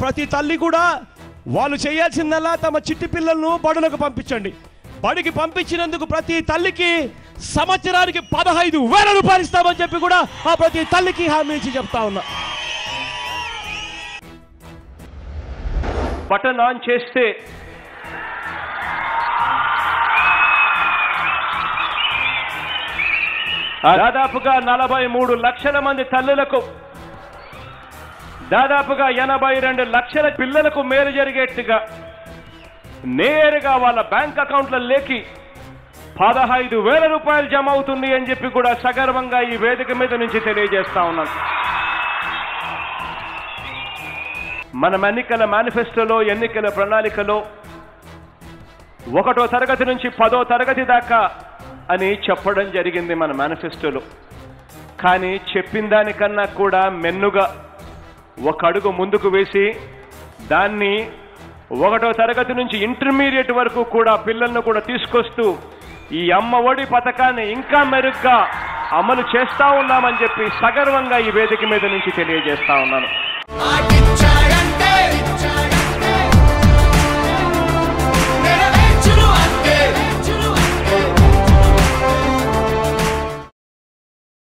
ప్రతి తల్లి కూడా వాళ్ళు చేయాల్సిందల్లా తమ చిట్టి పిల్లలను బడులకు పంపించండి బడికి పంపించినందుకు ప్రతి తల్లికి సంవత్సరానికి పదహైదు వేల రూపాయలు ఇస్తామని చెప్పి కూడా ఆ ప్రతి తల్లికి హామీ ఇచ్చి చెప్తా ఉన్నా బటన్ ఆన్ చేస్తే దాదాపుగా నలభై మూడు లక్షల మంది తల్లులకు దాదాపుగా ఎనభై రెండు లక్షల పిల్లలకు మేలు జరిగేట్టుగా నేరుగా వాళ్ళ బ్యాంక్ అకౌంట్లలోకి పదహైదు వేల రూపాయలు జమ అవుతుంది అని చెప్పి కూడా సగర్వంగా ఈ వేదిక మీద నుంచి తెలియజేస్తా ఉన్నాను మనం ఎన్నికల మేనిఫెస్టోలో ఎన్నికల ప్రణాళికలో ఒకటో తరగతి నుంచి పదో తరగతి దాకా అని చెప్పడం జరిగింది మన మేనిఫెస్టోలో కానీ చెప్పిన దానికన్నా కూడా మెన్నుగా ఒక అడుగు ముందుకు వేసి దాన్ని ఒకటో తరగతి నుంచి ఇంటర్మీడియట్ వరకు కూడా పిల్లలను కూడా తీసుకొస్తూ ఈ అమ్మ ఒడి పథకాన్ని ఇంకా మెరుగ్గా అమలు చేస్తా ఉన్నామని చెప్పి సగర్వంగా ఈ వేదిక మీద నుంచి తెలియజేస్తా ఉన్నాను I